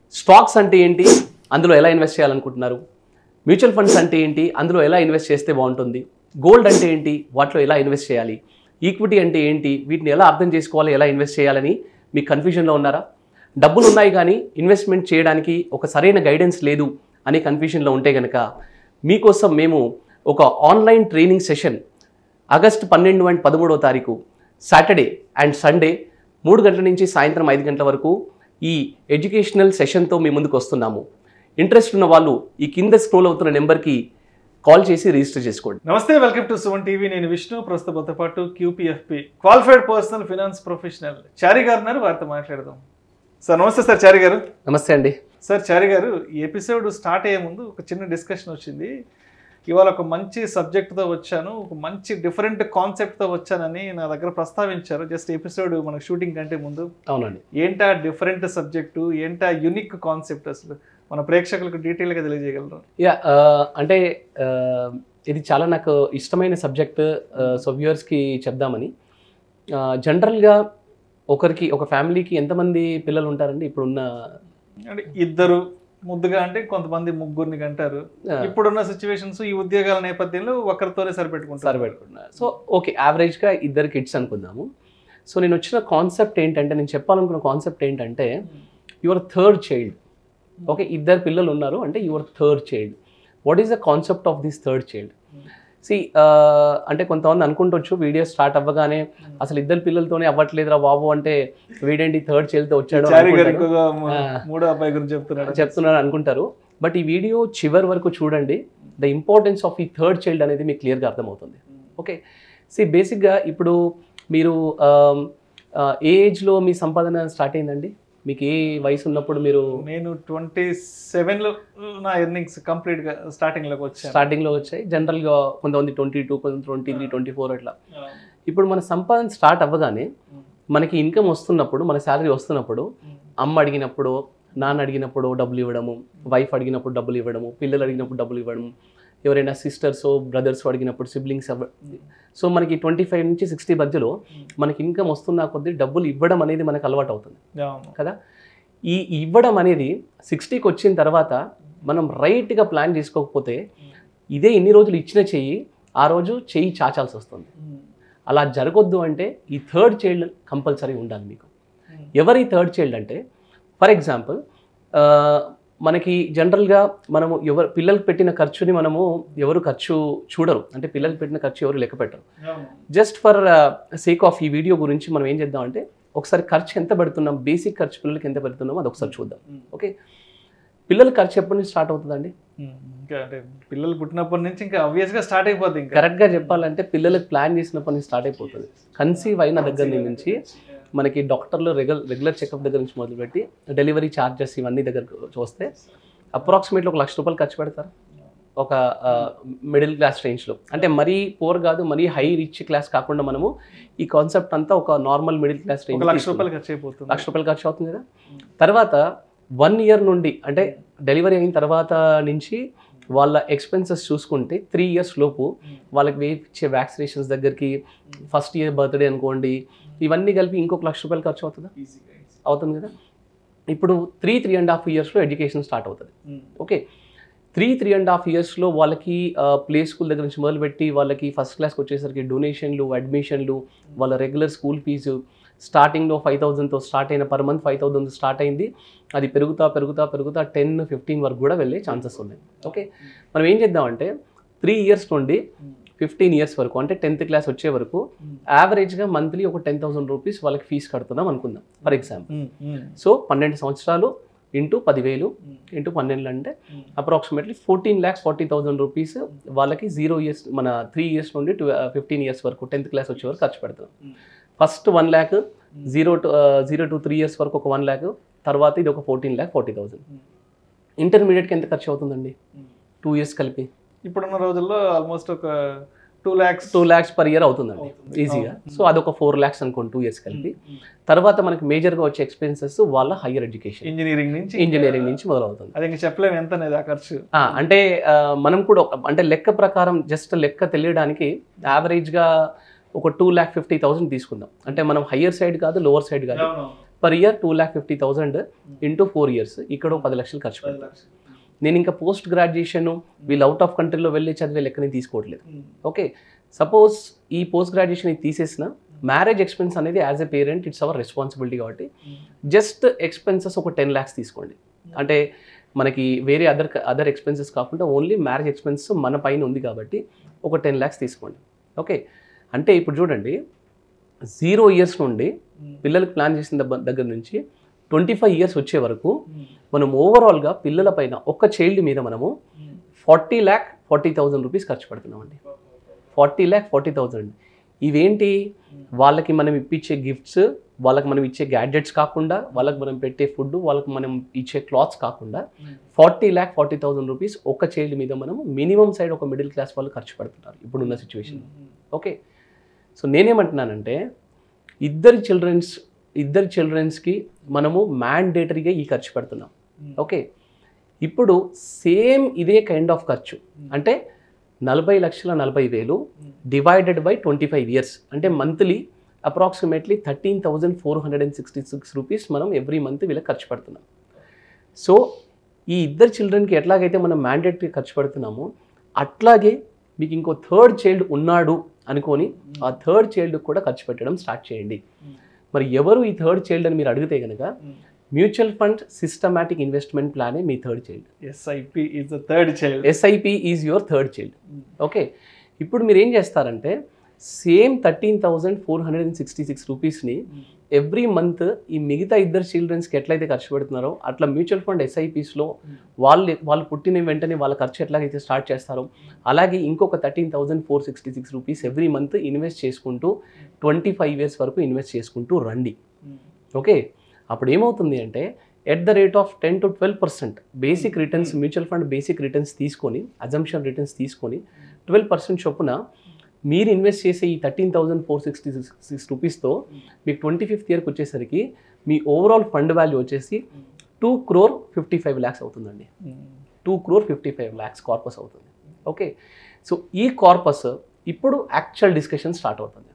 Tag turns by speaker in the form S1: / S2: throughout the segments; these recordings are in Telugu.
S1: స్టాక్స్ అంటే ఏంటి అందులో ఎలా ఇన్వెస్ట్ చేయాలనుకుంటున్నారు మ్యూచువల్ ఫండ్స్ అంటే ఏంటి అందులో ఎలా ఇన్వెస్ట్ చేస్తే బాగుంటుంది గోల్డ్ అంటే ఏంటి వాటిలో ఎలా ఇన్వెస్ట్ చేయాలి ఈక్విటీ అంటే ఏంటి వీటిని ఎలా అర్థం చేసుకోవాలి ఎలా ఇన్వెస్ట్ చేయాలని మీకు కన్ఫ్యూజన్లో ఉన్నారా డబ్బులు ఉన్నాయి కానీ ఇన్వెస్ట్మెంట్ చేయడానికి ఒక సరైన గైడెన్స్ లేదు అనే కన్ఫ్యూజన్లో ఉంటే కనుక మీకోసం మేము ఒక ఆన్లైన్ ట్రైనింగ్ సెషన్ ఆగస్టు పన్నెండు అండ్ పదమూడవ తారీఖు సాటర్డే అండ్ సండే మూడు గంటల నుంచి సాయంత్రం ఐదు గంటల వరకు ఈ ఎడ్యుకేషనల్ సెషన్తో మీ ముందుకు వస్తున్నాము ఇంట్రెస్ట్ ఉన్న వాళ్ళు ఈ కింద స్క్రోల్ అవుతున్న నెంబర్కి కాల్ చేసి రిజిస్టర్ చేసుకోండి
S2: నమస్తే వెల్కమ్ టు సుమన్ టీవీ నేను విష్ణు ప్రస్తుతంతో పాటు QPFP qualified personal finance professional Chari గారు ఉన్నారు వారితో మాట్లాడదాం సార్ నమస్తే సార్ చారి గారు
S1: నమస్తే అండి
S2: సార్ చారి గారు ఈ ఎపిసోడ్ స్టార్ట్ అయ్యే ముందు ఒక చిన్న డిస్కషన్ వచ్చింది ఇవాళ ఒక మంచి సబ్జెక్ట్తో వచ్చాను ఒక మంచి డిఫరెంట్ కాన్సెప్ట్తో వచ్చానని నా దగ్గర ప్రస్తావించారు జస్ట్ ఎపిసోడ్ మనకు షూటింగ్ కంటే ముందు
S1: అవునండి
S2: ఏంటా డిఫరెంట్ సబ్జెక్టు ఏంటా యునిక్ కాన్సెప్ట్ అసలు మన ప్రేక్షకులకు డీటెయిల్గా తెలియజేయగలరు
S1: యా అంటే ఆ, ఇది చాలా నాకు ఇష్టమైన సబ్జెక్ట్ సో వ్యూవర్స్కి చెప్దామని జనరల్గా ఒకరికి ఒక ఫ్యామిలీకి ఎంతమంది పిల్లలు ఉంటారండి ఇప్పుడున్న
S2: అంటే ఇద్దరు ముద్దుగా అంటే కొంతమంది ముగ్గురిని కంటారు
S1: ఆ,
S2: ఇప్పుడున్న సిచ్యువేషన్స్ ఈ ఉద్యోగాల నేపథ్యంలో ఒకరితోనే సరిపెట్టుకుంటారు
S1: సరిపెట్టుకుంటున్నారు సో ఓకే యావరేజ్గా ఇద్దరు కిడ్స్ అనుకుందాము సో నేను వచ్చిన కాన్సెప్ట్ ఏంటంటే నేను చెప్పాలనుకున్న కాన్సెప్ట్ ఏంటంటే యువర్ థర్డ్ చైల్డ్ ఓకే ఇద్దరు పిల్లలు ఉన్నారు అంటే your third child what is the concept of this third child see అంటే కొంతమంది అనుకుంటొచ్చు వీడియో స్టార్ట్ అవ్వగానే అసలు ఇద్దరు పిల్లలతోనే అవ్వట్లేదురా బాబు అంటే వీడేంటి థర్డ్ చైల్డ్తో వచ్చాడు
S2: చారి గారు
S1: అనుకుంటారు.
S2: ఇంకొక మ-
S1: ఆ.
S2: మూడో అబ్బాయి గురించి చెప్తున్నాడు
S1: చెప్తున్నాను అనుకుంటారు బట్ ఈ వీడియో చివరి వరకు చూడండి ద ఇంపార్టెన్స్ ఆఫ్ ఈ థర్డ్ చైల్డ్ అనేది మీకు క్లియర్గా అర్థమవుతుంది ఓకే సి బేసిక్గా ఇప్పుడు మీరు ఆమ్, ఆ, ఏ ఏజ్లో మీ సంపాదన స్టార్ట్ అయిందండి మీకు ఏ వయసు ఉన్నప్పుడు మీరు
S2: నేను ట్వంటీ సెవెన్ లో నా ఎర్నింగ్స్ కంప్లీట్ గా స్టార్టింగ్ లోకి వచ్చాను
S1: స్టార్టింగ్లో వచ్చాయి జనరల్గా కొంతమంది ట్వంటీ టూ కొంత ట్వంటీ త్రీ ట్వంటీ ఫోర్ అట్లా ఇప్పుడు మన సంపాదన స్టార్ట్ అవ్వగానే మనకి ఇన్కమ్ వస్తున్నప్పుడు మన శాలరీ వస్తున్నప్పుడు అమ్మ అడిగినప్పుడు నాన్న అడిగినప్పుడు డబ్బులు ఇవ్వడము వైఫ్ అడిగినప్పుడు డబ్బులు ఇవ్వడము పిల్లలు అడిగినప్పుడు డబ్బులు ఇవ్వడము ఎవరైనా సిస్టర్స్ బ్రదర్స్ అడిగినప్పుడు సిబ్లింగ్స్ సో మనకి ట్వంటీ ఫైవ్ నుంచి సిక్స్టీ మధ్యలో మనకి ఇన్కమ్ వస్తున్న కొద్దీ డబ్బులు ఇవ్వడం అనేది మనకు అలవాటు అవుతుంది
S2: అవును.
S1: కదా ఈ ఇవ్వడం అనేది సిక్స్టీకి వచ్చిన తర్వాత మనం రైట్గా ప్లాన్ చేసుకోకపోతే ఇదే ఎన్ని రోజులు ఇచ్చిన చెయ్యి ఆ రోజు చెయ్యి చాచాల్సి వస్తుంది అలా జరగొద్దు అంటే ఈ థర్డ్ చైల్డ్ కంపల్సరీ ఉండాలి మీకు ఎవరి థర్డ్ చైల్డ్ అంటే ఫర్ ఎగ్జాంపుల్ మనకి జనరల్గా మనము ఎవరు పిల్లలకు పెట్టిన ఖర్చుని మనము ఎవరు ఖర్చు చూడరు అంటే పిల్లలకు పెట్టిన ఖర్చు ఎవరు లెక్క పెట్టరు
S2: అవును.
S1: జస్ట్ ఫర్ సేక్ ఆఫ్ ఈ వీడియో గురించి మనం ఏం చేద్దాం అంటే ఒకసారి ఖర్చు ఎంత పెడుతున్నాం బేసిక్ ఖర్చు పిల్లలకి ఎంత పెడుతున్నామో అది ఒకసారి చూద్దాం
S2: ఉమ్.
S1: ఓకే పిల్లల ఖర్చు ఎప్పటి నుంచి స్టార్ట్ అవుతుందండి
S2: ఉమ్. ఇంకా అంటే పిల్లలు పుట్టినప్పటి నుంచి ఇంకా ఆబ్వియస్ గా స్టార్ట్ అయిపోద్ది ఇంకా
S1: కరెక్ట్గా చెప్పాలంటే పిల్లలకు ప్లాన్ చేసినప్పటి నుంచి స్టార్ట్ అయిపోతుంది కన్సీవ్ అయిన దగ్గర నుంచి మనకి డాక్టర్లు రెగ్యులర్ రెగ్యులర్ చెకప్ దగ్గర నుంచి మొదలుపెట్టి డెలివరీ ఛార్జెస్ ఇవన్నీ దగ్గర చూస్తే అప్రాక్సిమేట్లీ ఒక లక్ష రూపాయలు ఖర్చు పెడతారు ఒక మిడిల్ క్లాస్ రేంజ్లో అంటే మరీ పూర్ కాదు మరీ హై రిచ్ క్లాస్ కాకుండా మనము ఈ కాన్సెప్ట్ అంతా ఒక నార్మల్ మిడిల్ క్లాస్
S2: ఒక లక్ష
S1: రేంజ్
S2: రూపాయలు ఖర్చు అయిపోతుంది
S1: లక్ష రూపాయలు ఖర్చు అవుతుంది కదా తర్వాత వన్ ఇయర్ నుండి అంటే డెలివరీ అయిన తర్వాత నుంచి వాళ్ళ ఎక్స్పెన్సెస్ చూసుకుంటే త్రీ ఇయర్స్ లోపు వాళ్ళకి వేయించే వ్యాక్సినేషన్స్ దగ్గరికి ఫస్ట్ ఇయర్ బర్త్డే అనుకోండి ఇవన్నీ కలిపి ఇంకొక లక్ష రూపాయలు ఖర్చు అవుతుందా అవుతుంది కదా ఇప్పుడు త్రీ త్రీ అండ్ హాఫ్ ఇయర్స్లో ఎడ్యుకేషన్ స్టార్ట్ అవుతుంది
S2: um.
S1: Okay three three and half ఇయర్స్లో వాళ్ళకి ప్లే స్కూల్ దగ్గర నుంచి మొదలుపెట్టి వాళ్ళకి ఫస్ట్ క్లాస్కి వచ్చేసరికి డొనేషన్లు అడ్మిషన్లు వాళ్ళ రెగ్యులర్ స్కూల్ ఫీజు స్టార్టింగ్లో ఫైవ్ థౌజండ్తో స్టార్ట్ అయిన per month five thousand start అయింది అది పెరుగుతా పెరుగుతా పెరుగుతా టెన్ ఫిఫ్టీన్ వరకు కూడా వెళ్ళే ఛాన్సెస్ ఉన్నాయి ఓకే మనం ఏం చేద్దామంటే త్రీ ఇయర్స్ నుండి ఫిఫ్టీన్ ఇయర్స్ వరకు అంటే టెన్త్ క్లాస్ వచ్చే వరకు యావరేజ్గా మంత్లీ ఒక టెన్ థౌసండ్ రూపీస్ వాళ్ళకి ఫీజు కడుతున్నాం అనుకుందాం for example
S2: um. Um.
S1: So పన్నెండు సంవత్సరాలు ఇంటూ పదివేలు ఇంటూ పన్నెండు అంటే
S2: um.
S1: Approximately fourteen lakhs forty thousand rupees వాళ్ళకి జీరో ఇయర్స్ మన త్రీ ఇయర్స్ నుండి ఫిఫ్టీన్ ఇయర్స్ వరకు టెన్త్ క్లాస్ వచ్చే వరకు ఖర్చు పెడతాం
S2: um.
S1: First one lakh zero to zero to three years వరకు ఒక వన్ ల్యాక్ తర్వాత ఇది ఒక fourteen lakh forty thousand
S2: um.
S1: ఇంటర్మీడియట్కి ఎంత ఖర్చు అవుతుందండి
S2: ఉమ్.
S1: టూ ఇయర్స్ కలిపి
S2: ఇప్పుడున్న రోజుల్లో ఆల్మోస్ట్ ఒక two lakhs
S1: two lakhs per year అవుతుందండి
S2: అవుతుంది.
S1: ఈజీగా
S2: అవును.
S1: సో అదొక ఫోర్ ల్యాక్స్ అనుకోండి టూ ఇయర్స్ కలిపి తర్వాత మనకి మేజర్గా వచ్చే ఎక్స్పెన్సెస్ వాళ్ళ హైయర్ ఎడ్యుకేషన్
S2: ఇంజనీరింగ్ నుంచి
S1: ఇంజనీరింగ్ నుంచి మొదలవుతుంది
S2: అది ఇంకా చెప్పలేము ఎంత అనేది ఆ ఖర్చు
S1: ఆ, అంటే ఆ, మనం కూడా ఒక- అంటే లెక్క ప్రకారం జస్ట్ లెక్క తెలియడానికి యావరేజ్గా ఒక టూ ల్యాక్ ఫిఫ్టీ థౌసండ్ తీసుకుందాం అంటే మనం హయ్యర్ సైడ్ కాదు లోవర్ సైడ్ కాదు per year two lakh fifty thousand into four years ఇక్కడ ఒక పది లక్షలు ఖర్చు
S2: పది
S1: పెడతాను
S2: లక్షలు
S1: నేను ఇంకా పోస్ట్ గ్రాడ్యుయేషన్ వీళ్ళు అవుట్ ఆఫ్ కంట్రీలో వెళ్ళి చదివే లెక్కని తీసుకోవట్లేదు ఓకే సపోజ్ ఈ పోస్ట్ గ్రాడ్యుయేషన్ ఇది తీసేసిన మ్యారేజ్ ఎక్స్పెన్స్ అనేది as a parent it's our responsibility కాబట్టి జస్ట్ ఎక్స్పెన్సెస్ ఒక టెన్ ల్యాక్స్ తీసుకోండి అంటే మనకి వేరే అదర్ అదర్ ఎక్స్పెన్సెస్ కాకుండా ఓన్లీ మ్యారేజ్ ఎక్స్పెన్స్ మన పైన ఉంది కాబట్టి ఒక టెన్ ల్యాక్స్ తీసుకోండి ఓకే అంటే ఇప్పుడు చూడండి జీరో ఇయర్స్ నుండి పిల్లలకు ప్లాన్ చేసిన దబ్బ- దగ్గర నుంచి ట్వంటీ ఫైవ్ ఇయర్స్ వచ్చే వరకు మనం ఓవరాల్గా పిల్లల పైన ఒక్క చైల్డ్ మీద మనము forty lakh forty thousand rupees ఖర్చు పెడుతున్నామండి ఫార్టీ ల్యాక్ ఫార్టీ థౌజండ్ ఇవేంటి వాళ్ళకి మనం ఇప్పించే గిఫ్ట్స్ వాళ్ళకి మనం ఇచ్చే గ్యాడ్జెట్స్ కాకుండా వాళ్ళకి మనం పెట్టే ఫుడ్ వాళ్ళకి మనం ఇచ్చే క్లాత్స్ కాకుండా forty lakh forty thousand rupees ఒక చైల్డ్ మీద మనం మినిమం సైడ్ ఒక మిడిల్ క్లాస్ వాళ్ళు ఖర్చు పెడుతున్నారు ఇప్పుడున్న సిచ్యువేషన్ ఓకే సో నేనేమంటున్నానంటే ఇద్దరి చిల్డ్రన్స్ ఇద్దరి చిల్డ్రన్స్కి మనము మ్యాండేటరీగా ఈ ఖర్చు పెడుతున్నాం ఓకే ఇప్పుడు సేమ్ ఇదే కైండ్ ఆఫ్ ఖర్చు అంటే నలభై లక్షల నలభై వేలు divided by twenty five years అంటే monthly approximately thirteen thousand four hundred and sixty six rupees మనం ఎవ్రీ మంత్ వీళ్ళకి ఖర్చు పెడుతున్నాం సో ఈ ఇద్దరు చిల్డ్రన్కి ఎట్లాగైతే మనం మ్యాండేటరీ ఖర్చు పెడుతున్నామో అట్లాగే మీకు ఇంకో థర్డ్ చైల్డ్ ఉన్నాడు అనుకొని ఆ థర్డ్ చైల్డ్ కూడా ఖర్చు పెట్టడం స్టార్ట్ చేయండి మరి ఎవరు ఈ థర్డ్ చైల్డ్ అని మీరు అడిగితే కనుక మ్యూచువల్ ఫండ్ సిస్టమాటిక్ ఇన్వెస్ట్మెంట్ ప్లానే మీ third child
S2: SIP is the third child
S1: SIP is your third child okay ఇప్పుడు మీరు ఏం చేస్తారంటే same thirteen thousand four hundred and sixty six రూపీస్ని ఎవ్రీ మంత్ ఈ మిగతా ఇద్దరు చిల్డ్రన్స్కి ఎట్లయితే ఖర్చు పెడుతున్నారో అట్లా మ్యూచువల్ ఫండ్ ఎస్ఐపిస్లో వాళ్ళు వాళ్ళు పుట్టిన వెంటనే వాళ్ళ ఖర్చు ఎట్లాగైతే స్టార్ట్ చేస్తారో అలాగే ఇంకొక thirteen thousand four sixty six rupees every month invest చేసుకుంటూ ట్వంటీ ఫైవ్ ఇయర్స్ వరకు ఇన్వెస్ట్ చేసుకుంటూ రండి ఓకే అప్పుడు ఏమవుతుంది అంటే at the rate of ten to twelve percent basic returns mutual fund basic returns తీసుకొని అజంప్షన్ రిటర్న్స్ తీసుకొని ట్వెల్వ్ పర్సెంట్ చొప్పున మీరు ఇన్వెస్ట్ చేసే ఈ thirteen thousand four sixty six six రూపీస్తో మీకు ట్వంటీ ఫిఫ్త్ ఇయర్కి వచ్చేసరికి మీ ఓవరాల్ ఫండ్ వాల్యూ వచ్చేసి two crore fifty five lakhs అవుతుందండి two crore fifty five lakhs corpus అవుతుంది ఓకే సో ఈ కార్పస్ ఇప్పుడు యాక్చువల్ డిస్కషన్ స్టార్ట్ అవుతుంది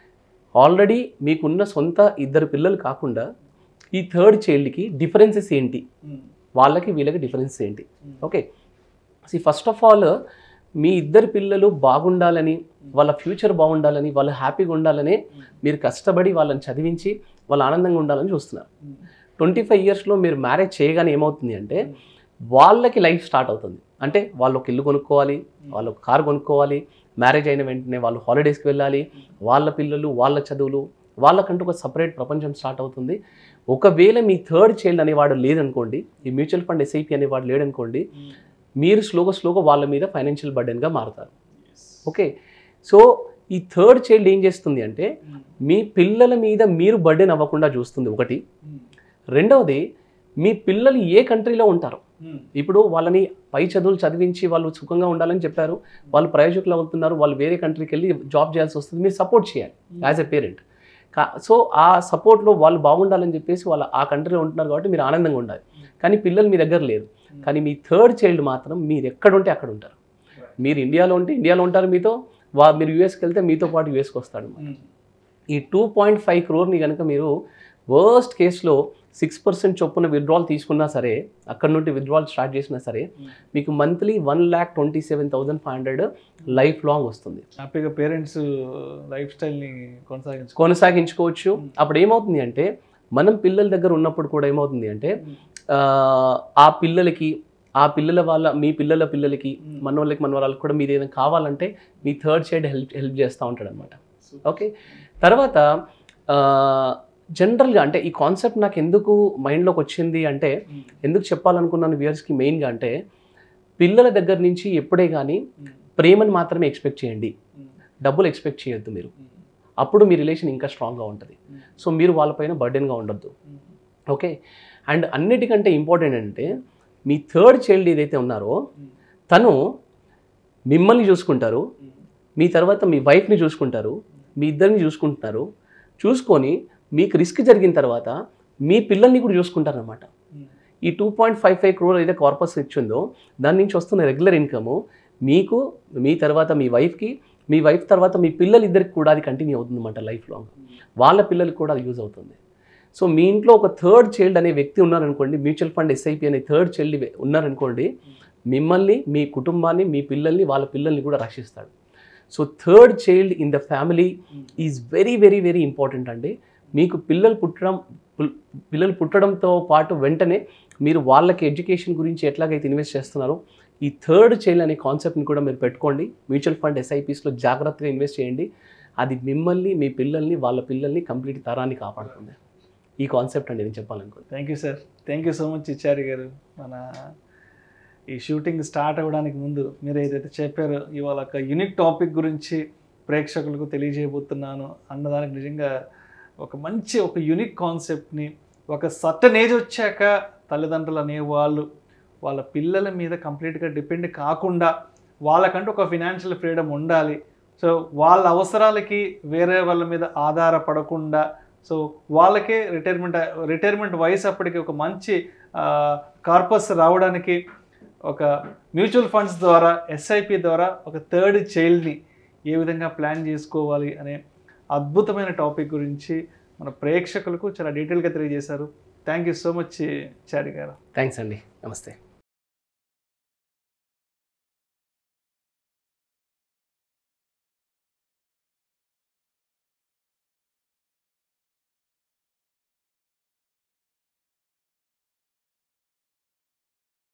S1: ఆల్రెడీ మీకున్న సొంత ఇద్దరు పిల్లలు కాకుండా ఈ థర్డ్ చైల్డ్కి డిఫరెన్సెస్ ఏంటి వాళ్ళకి వీళ్ళకి డిఫరెన్స్ ఏంటి okay see first of all మీ ఇద్దరు పిల్లలు బాగుండాలని వాళ్ళ ఫ్యూచర్ బాగుండాలని వాళ్ళు హ్యాపీగా ఉండాలని మీరు కష్టపడి వాళ్ళని చదివించి వాళ్ళు ఆనందంగా ఉండాలని చూస్తున్నారు ట్వంటీ ఫైవ్ ఇయర్స్లో మీరు మ్యారేజ్ చేయగానే ఏమవుతుంది అంటే వాళ్ళకి లైఫ్ స్టార్ట్ అవుతుంది అంటే వాళ్ళు ఒక ఇల్లు కొనుక్కోవాలి వాళ్ళు ఒక కారు కొనుక్కోవాలి మ్యారేజ్ అయిన వెంటనే వాళ్ళు హాలిడేస్కి వెళ్ళాలి వాళ్ళ పిల్లలు వాళ్ళ చదువులు వాళ్ళకంటూ ఒక సపరేట్ ప్రపంచం స్టార్ట్ అవుతుంది ఒకవేళ మీ థర్డ్ చైల్డ్ అనేవాడు లేదనుకోండి ఈ మ్యూచువల్ ఫండ్ ఎస్ఐపి అనేవాడు లేడనుకోండి మీరు స్లోగా స్లోగా వాళ్ళ మీద ఫైనాన్షియల్ బర్డెన్గా మారుతారు ఓకే సో ఈ థర్డ్ చైల్డ్ ఏం చేస్తుంది అంటే మీ పిల్లల మీద మీరు బర్డెన్ అవ్వకుండా చూస్తుంది ఒకటి రెండవది మీ పిల్లలు ఏ కంట్రీలో ఉంటారు ఇప్పుడు వాళ్ళని పై చదువులు చదివించి వాళ్ళు సుఖంగా ఉండాలని చెప్పారు వాళ్ళు ప్రయోజకులు అవుతున్నారు వాళ్ళు వేరే కంట్రీకి వెళ్ళి జాబ్ చేయాల్సి వస్తుంది మీరు సపోర్ట్ చేయాలి యాజ్ ఎ పేరెంట్ కా సో ఆ సపోర్ట్లో వాళ్ళు బాగుండాలని చెప్పేసి వాళ్ళు ఆ కంట్రీలో ఉంటున్నారు కాబట్టి మీరు ఆనందంగా ఉండాలి కానీ పిల్లలు మీ దగ్గర లేరు కానీ మీ థర్డ్ చైల్డ్ మాత్రం మీరు ఎక్కడ ఉంటే అక్కడ ఉంటారు మీరు ఇండియాలో ఉంటే ఇండియాలో ఉంటారు మీతో వా మీరు యూఎస్కి వెళ్తే మీతో పాటు యూఎస్కి వస్తాడు ఈ టూ పాయింట్ ఫైవ్ క్రోర్ని కనుక మీరు వర్స్ట్ కేసులో సిక్స్ పర్సెంట్ చొప్పున విత్డ్రాల్ తీసుకున్నా సరే అక్కడ నుండి విత్డ్రాల్ స్టార్ట్ చేసినా సరే మీకు monthly one lakh twenty seven thousand five hundred life long వస్తుంది
S2: హ్యాపీగా పేరెంట్స్ లైఫ్ స్టైల్ని కొనసాగించు
S1: కొనసాగించుకోవచ్చు అప్పుడు ఏమవుతుంది అంటే మనం పిల్లల దగ్గర ఉన్నప్పుడు కూడా ఏమవుతుంది అంటే ఆ, ఆ పిల్లలకి ఆ పిల్లల వాళ్ళ మీ పిల్లల పిల్లలకి మన వాళ్ళకి మన వాళ్ళకి కూడా మీరు ఏదైనా కావాలంటే మీ థర్డ్ సైడ్ హెల్ప్ హెల్ప్ చేస్తూ ఉంటాడు అనమాట ఓకే తర్వాత జనరల్గా అంటే ఈ కాన్సెప్ట్ నాకు ఎందుకు మైండ్లోకి వచ్చింది అంటే ఎందుకు చెప్పాలనుకున్నాను వ్యూయర్స్కి మెయిన్గా అంటే పిల్లల దగ్గర నుంచి ఎప్పుడే కానీ ప్రేమను మాత్రమే ఎక్స్పెక్ట్ చేయండి డబ్బులు ఎక్స్పెక్ట్ చేయొద్దు మీరు అప్పుడు మీ రిలేషన్ ఇంకా స్ట్రాంగ్గా ఉంటుంది సో మీరు వాళ్ళపైన బర్డెన్గా ఉండొద్దు ఓకే అండ్ అన్నిటికంటే ఇంపార్టెంట్ అంటే మీ థర్డ్ చైల్డ్ ఏదైతే ఉన్నారో తను మిమ్మల్ని చూసుకుంటారు మీ తర్వాత మీ వైఫ్ని చూసుకుంటారు మీ ఇద్దరిని చూసుకుంటున్నారు చూసుకొని మీకు రిస్క్ జరిగిన తర్వాత మీ పిల్లల్ని కూడా చూసుకుంటారనమాట ఈ two point five five crore ఏదైతే కార్పస్ ఇచ్చిందో దాని నుంచి వస్తున్న రెగ్యులర్ ఇన్కమ్ మీకు మీ తర్వాత మీ వైఫ్కి మీ వైఫ్ తర్వాత మీ పిల్లలు ఇద్దరికి కూడా అది కంటిన్యూ అవుతుంది అనమాట లైఫ్ లాంగ్ వాళ్ళ పిల్లలకి కూడా అది యూజ్ అవుతుంది సో మీ ఇంట్లో ఒక థర్డ్ చైల్డ్ అనే వ్యక్తి ఉన్నారనుకోండి మ్యూచువల్ ఫండ్ ఎస్ఐపి అనే థర్డ్ చైల్డ్ ఉన్నారనుకోండి మిమ్మల్ని మీ కుటుంబాన్ని మీ పిల్లల్ని వాళ్ళ పిల్లల్ని కూడా రక్షిస్తాడు so third child in the family is very very very important అండి మీకు పిల్లలు పుట్టడం పుల్- పిల్లలు పుట్టడంతో పాటు వెంటనే మీరు వాళ్ళకి ఎడ్యుకేషన్ గురించి ఎట్లాగైతే ఇన్వెస్ట్ చేస్తున్నారో ఈ థర్డ్ చైల్డ్ అనే కాన్సెప్ట్ని కూడా మీరు పెట్టుకోండి మ్యూచువల్ ఫండ్ ఎస్ఐపీస్లో జాగ్రత్తగా ఇన్వెస్ట్ చేయండి అది మిమ్మల్ని మీ పిల్లల్ని వాళ్ళ పిల్లల్ని కంప్లీట్ తరాన్ని కాపాడుతుంది ఈ కాన్సెప్ట్ అండి నేను చెప్పాలనుకుంటున్నాను
S2: thank you sir thank you so much Chari గారు మన ఈ షూటింగ్ స్టార్ట్ అవ్వడానికి ముందు మీరు ఏదైతే చెప్పారో ఇవాళ ఒక యూనిక్ టాపిక్ గురించి ప్రేక్షకులకు తెలియజేయబోతున్నాను అన్నదానికి నిజంగా ఒక మంచి ఒక యూనిక్ కాన్సెప్ట్ని ఒక సర్టన్ ఏజ్ వచ్చాక తల్లిదండ్రులు అనేవాళ్ళు వాళ్ళ పిల్లల మీద కంప్లీట్గా డిపెండ్ కాకుండా వాళ్ళకంటూ ఒక ఫినాన్షియల్ ఫ్రీడమ్ ఉండాలి సో వాళ్ళ అవసరాలకి వేరే వాళ్ళ మీద ఆధారపడకుండా సో వాళ్ళకే రిటైర్మెంట్ రిటైర్మెంట్ వయసు అప్పటికి ఒక మంచి కార్పస్ రావడానికి ఒక మ్యూచువల్ ఫండ్స్ ద్వారా ఎస్ఐపి ద్వారా ఒక థర్డ్ చైల్డ్ని ఏ విధంగా ప్లాన్ చేసుకోవాలి అనే అద్భుతమైన టాపిక్ గురించి మన ప్రేక్షకులకు చాలా డీటెయిల్గా తెలియజేశారు thank you so much Chari గారు
S1: థ్యాంక్స్ అండి నమస్తే